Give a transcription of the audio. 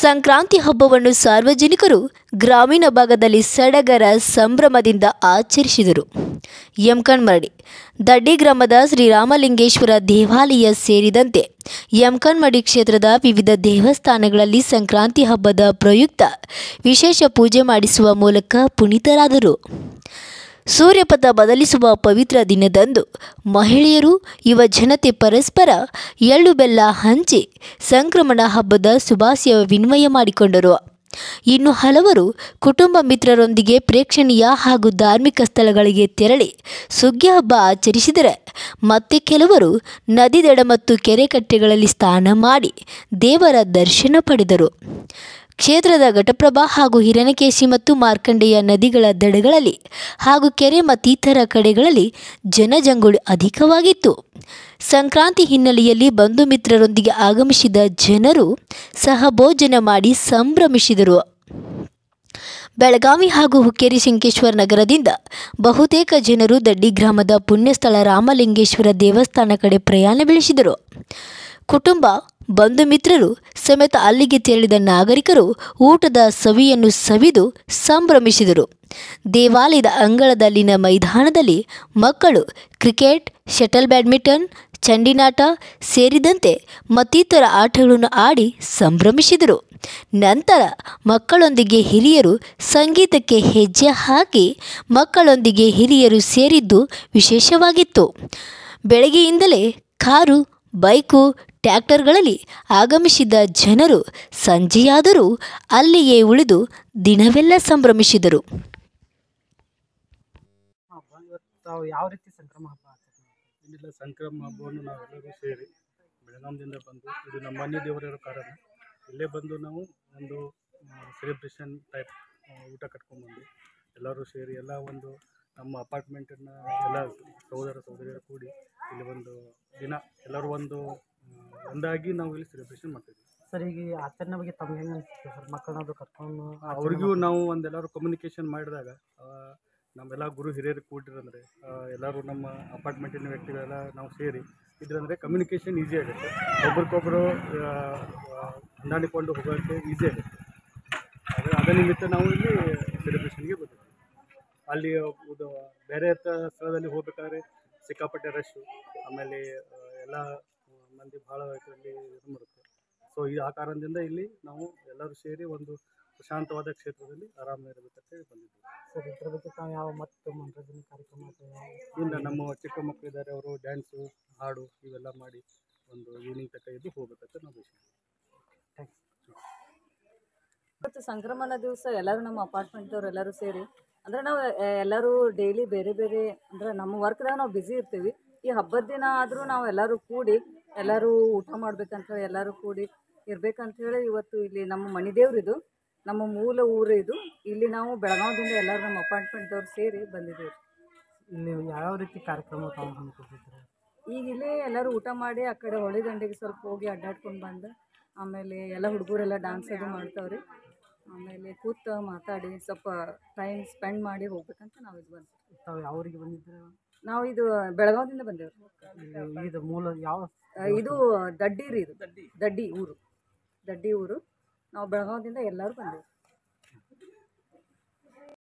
ಸಂಕ್ರಾಂತಿ ಹಬ್ಬವನ್ನು ಸಾರ್ವಜನಿಕರು ಗ್ರಾಮೀಣ ಭಾಗದಲ್ಲಿ ಸಡಗರ ಸಂಭ್ರಮದಿಂದ ಆಚರಿಸಿದರು ಯಮಕನ್ಮರಡಿ ದಡ್ಡಿ ಗ್ರಾಮದ ಶ್ರೀರಾಮಲಿಂಗೇಶ್ವರ ದೇವಾಲಯ ಸೇರಿದಂತೆ ಯಮಕನ್ಮಡಿ ಕ್ಷೇತ್ರದ ವಿವಿಧ ದೇವಸ್ಥಾನಗಳಲ್ಲಿ ಸಂಕ್ರಾಂತಿ ಹಬ್ಬದ ಪ್ರಯುಕ್ತ ವಿಶೇಷ ಪೂಜೆ ಮಾಡಿಸುವ ಮೂಲಕ ಪುನೀತರಾದರು ಸೂರ್ಯಪಥ ಬದಲಿಸುವ ಪವಿತ್ರ ದಿನದಂದು ಮಹಿಳೆಯರು ಯುವ ಜನತೆ ಪರಸ್ಪರ ಎಳ್ಳು ಬೆಲ್ಲ ಹಂಚಿ ಸಂಕ್ರಮಣ ಹಬ್ಬದ ಶುಭಾಶಯ ವಿನಿಮಯ ಮಾಡಿಕೊಂಡರು ಇನ್ನು ಹಲವರು ಕುಟುಂಬ ಮಿತ್ರರೊಂದಿಗೆ ಪ್ರೇಕ್ಷಣೀಯ ಹಾಗೂ ಧಾರ್ಮಿಕ ಸ್ಥಳಗಳಿಗೆ ತೆರಳಿ ಸುಗ್ಗಿ ಹಬ್ಬ ಆಚರಿಸಿದರೆ ಮತ್ತೆ ಕೆಲವರು ನದಿ ದಡ ಮತ್ತು ಕೆರೆ ಕಟ್ಟೆಗಳಲ್ಲಿ ಸ್ನಾನ ಮಾಡಿ ದೇವರ ದರ್ಶನ ಪಡೆದರು ಕ್ಷೇತ್ರದ ಘಟಪ್ರಭಾ ಹಾಗೂ ಹಿರಣ್ಯಕೇಶಿ ಮತ್ತು ಮಾರ್ಕಂಡೇಯ ನದಿಗಳ ದಡಗಳಲ್ಲಿ ಹಾಗೂ ಕೆರೆ ಮತ್ತಿತರ ಕಡೆಗಳಲ್ಲಿ ಜನಜಂಗುಳಿ ಅಧಿಕವಾಗಿತ್ತು ಸಂಕ್ರಾಂತಿ ಹಿನ್ನೆಲೆಯಲ್ಲಿ ಬಂಧು ಮಿತ್ರರೊಂದಿಗೆ ಆಗಮಿಸಿದ ಜನರು ಸಹಭೋಜನ ಮಾಡಿ ಸಂಭ್ರಮಿಸಿದರು ಬೆಳಗಾವಿ ಹಾಗೂ ಹುಕ್ಕೇರಿ ಶಂಕೇಶ್ವರ ನಗರದಿಂದ ಬಹುತೇಕ ಜನರು ದಡ್ಡಿ ಗ್ರಾಮದ ಪುಣ್ಯಸ್ಥಳ ರಾಮಲಿಂಗೇಶ್ವರ ದೇವಸ್ಥಾನ ಕಡೆ ಪ್ರಯಾಣ ಬೆಳೆಸಿದರು ಕುಟುಂಬ ಬಂಧು ಮಿತ್ರರು ಸಮೇತ ಅಲ್ಲಿಗೆ ತೆರಳಿದ ನಾಗರಿಕರು ಊಟದ ಸವಿಯನ್ನು ಸವಿದು ಸಂಭ್ರಮಿಸಿದರು ದೇವಾಲಯದ ಅಂಗಳದಲ್ಲಿನ ಮೈದಾನದಲ್ಲಿ ಮಕ್ಕಳು ಕ್ರಿಕೆಟ್ ಶಟಲ್ ಬ್ಯಾಡ್ಮಿಂಟನ್ ಚಂಡಿನಾಟ ಸೇರಿದಂತೆ ಮತ್ತಿತರ ಆಟಗಳನ್ನು ಆಡಿ ಸಂಭ್ರಮಿಸಿದರು ನಂತರ ಮಕ್ಕಳೊಂದಿಗೆ ಹಿರಿಯರು ಸಂಗೀತಕ್ಕೆ ಹೆಜ್ಜೆ ಹಾಕಿ ಮಕ್ಕಳೊಂದಿಗೆ ಹಿರಿಯರು ಸೇರಿದ್ದು ವಿಶೇಷವಾಗಿತ್ತು ಬೆಳಗ್ಗೆಯಿಂದಲೇ ಕಾರು ಬೈಕು ಟ್ರ್ಯಾಕ್ಟರ್ಗಳಲ್ಲಿ ಆಗಮಿಸಿದ ಜನರು ಸಂಜೆಯಾದರೂ ಅಲ್ಲಿಯೇ ಉಳಿದು ದಿನವೆಲ್ಲ ಸಂಭ್ರಮಿಸಿದರು ಹಬ್ಬ ಇವತ್ತು ತಾವು ಯಾವ ರೀತಿ ಸಂಕ್ರಮ ಹಬ್ಬ ಆಚರಣೆ ಮಾಡ್ತೀವಿ? ಏನಿಲ್ಲ ಸಂಕ್ರಮ ಹಬ್ಬವನ್ನು ನಾವೆಲ್ಲರೂ ಸೇರಿ ಬೆಳಗಾಂದಿಂದ ಬಂದು ಇದು ನಮ್ಮ ಮನೆ ದೇವರಿರೋ ಕಾರಣ ಇಲ್ಲೇ ಬಂದು ನಾವು ಒಂದು ಸೆಲೆಬ್ರೇಷನ್ ಟೈಪ್ ಊಟ ಕಟ್ಕೊಂಡ್ಬಂದು ಎಲ್ಲರೂ ಸೇರಿ ಎಲ್ಲ ಒಂದು ನಮ್ಮ ಅಪಾರ್ಟ್ಮೆಂಟನ್ನು ಎಲ್ಲ ಸಹೋದರ ಸಹೋದರಿಯರು ಕೂಡಿ ಇಲ್ಲಿ ಒಂದು ದಿನ ಎಲ್ಲರೂ ಒಂದು ಆ, ಒಂದಾಗಿ ನಾವು ಇಲ್ಲಿ ಸೆಲೆಬ್ರೇಷನ್ ಮಾಡ್ತೀವಿ ಸರ್ ಈಗ ಈ ಆಚರಣೆ ಬಗ್ಗೆ ತಮ್ಗೆ ಹೆಂಗೆ ಅನಿಸುತ್ತೆ ಸರ್ ಮಕ್ಕಳನ್ನದು ಕರ್ಕೊಂಡು ಆಚರಣೆ ಅವ್ರಿಗೂ ಮಾಡ್ತಾರೆ. ನಾವು ಒಂದೆಲ್ಲರೂ ಕಮ್ಯುನಿಕೇಷನ್ ಮಾಡಿದಾಗ ಆ, ನಮ್ಮೆಲ್ಲ ಗುರು ಹಿರಿಯರು ಕೂಡಿರಂದರೆ ಎಲ್ಲರೂ ನಮ್ಮ ಅಪಾರ್ಟ್ಮೆಂಟಿನ ವ್ಯಕ್ತಿಗಳೆಲ್ಲ ನಾವು ಸೇರಿ ಇದ್ರಂದರೆ ಕಮ್ಯುನಿಕೇಷನ್ ಈಸಿ ಆಗುತ್ತೆ ಒಬ್ರಿಗೊಬ್ಬರು ಹೊಂದಾಣಿಕೊಂಡು ಹೋಗೋಕ್ಕೆ ಈಸಿ ಆಗುತ್ತೆ ಆದರೆ ಅದರ ನಿಮಿತ್ತ ನಾವು ಇಲ್ಲಿ ಸೆಲೆಬ್ರೇಷನ್ಗೆ ಬಂದಿದ್ದೀವಿ ಅಲ್ಲಿ ಇದು ಬೇರೆ ತ- ಸ್ಥಳದಲ್ಲಿ ಹೋಗ್ಬೇಕಾದ್ರೆ ಸಿಕ್ಕಾಪಟ್ಟೆ ರಶ್ಶು ಆಮೇಲೆ ಆ, ಎಲ್ಲ ಮಂದಿ ಭಾಳ ಇದರಲ್ಲಿ ಇದು ಮಾಡುತ್ತೆ ಸೊ ಈ ಆ ಕಾರಣದಿಂದ ಇಲ್ಲಿ ನಾವು ಎಲ್ಲರೂ ಸೇರಿ ಒಂದು ಪ್ರಶಾಂತವಾದ ಕ್ಷೇತ್ರದಲ್ಲಿ ಆರಾಮಾಗಿರಬೇಕಂತ ಹೇಳಿ ಬಂದಿದ್ದೀವಿ ಸರ್ ಇದ್ರ ಬಗ್ಗೆ ತಾವು ಯಾವ ಮತ್ತು ಮನರಂಜನೆ ಕಾರ್ಯಕ್ರಮ ಅಥವಾ ಯಾವ- ಇನ್ನು ನಮ್ಮ ಚಿಕ್ಕ ಮಕ್ಕಳಿದ್ದಾರೆ ಅವರು ಡ್ಯಾನ್ಸು ಹಾಡು ಇವೆಲ್ಲ ಮಾಡಿ ಒಂದು ಈವ್ನಿಂಗ್ ತನಕ ಇದು ಹೋಗ್ಬೇಕಂತ ನಾವು ಬಯಸ್ತೀವಿ ಇವತ್ತು ಸಂಕ್ರಮಣ ದಿವಸ ಎಲ್ಲರೂ ನಮ್ಮ ಅಪಾರ್ಟ್ಮೆಂಟ್ದವ್ರು ಎಲ್ಲರೂ ಸೇರಿ ಅಂದರೆ ನಾವು ಎ- ಎಲ್ಲರೂ ಡೈಲಿ ಬೇರೆ ಬೇರೆ ಅಂದರೆ ನಮ್ಮ ವರ್ಕ್ದಾಗ ನಾವು ಬ್ಯುಸಿ ಇರ್ತೀವಿ ಈ ಹಬ್ಬದ ದಿನ ಆದರೂ ನಾವು ಎಲ್ಲರೂ ಕೂಡಿ ಎಲ್ಲರೂ ಊಟ ಮಾಡ್ಬೇಕಂತ ಹೇಳಿ ಎಲ್ಲರೂ ಕೂಡಿ ಇರ್ಬೇಕಂತ ಹೇಳಿ ಇವತ್ತು ಇಲ್ಲಿ ನಮ್ಮ ಮನೆ ದೇವ್ರಿದು ನಮ್ಮ ಮೂಲ ಊರು ಇದು ಇಲ್ಲಿ ನಾವು ಬೆಳಗಾವದಿಂದ ಎಲ್ಲರೂ ನಮ್ಮ ಅಪಾರ್ಟ್ಮೆಂಟ್ದವ್ರು ಸೇರಿ ಬಂದಿದ್ದೀವಿ ಇಲ್ಲಿ ಯಾವ್ಯಾವ ರೀತಿ ಕಾರ್ಯಕ್ರಮ ತಾವು ಹಮ್ಮಿಕೊಂಡಿದ್ದೀರಿ ಈಗ ಇಲ್ಲೇ ಎಲ್ಲರೂ ಊಟ ಮಾಡಿ ಆ ಕಡೆ ಹೊಳೆ ದಂಡೆಗೆ ಸ್ವಲ್ಪ ಹೋಗಿ ಅಡ್ಡಾಡ್ಕೊಂಡು ಬಂದು ಆಮೇಲೆ ಎಲ್ಲ ಹುಡುಗರೆಲ್ಲ ಡ್ಯಾನ್ಸ್ ಅದು ಮಾಡ್ತಾವ್ರಿ ಆಮೇಲೆ ಕೂತು ಮಾತಾಡಿ ಸ್ವಲ್ಪ ಟೈಮ್ ಸ್ಪೆಂಡ್ ಮಾಡಿ ಹೋಗ್ಬೇಕಂತ ನಾವು ಇದು ಬಂದ್ವಿ ತಾವು ಯಾವ ಊರಿಗೆ ಬಂದಿದ್ದೀರಿ ನಾವು ಇದು ಬೆಳಗಾವದಿಂದ ಬಂದೇವ್ರಿ ಇಲ್ಲಿ ಇದು ಮೂಲ ಯಾವ ಆ, ಇದು ದಡ್ಡಿ ರೀ ಇದು ದಡ್ಡಿ ಊರು ದಡ್ಡಿ ಊರು ನಾವು ಬೆಳಗಾವದಿಂದ ಎಲ್ಲರೂ ಬಂದೇವ್ರಿ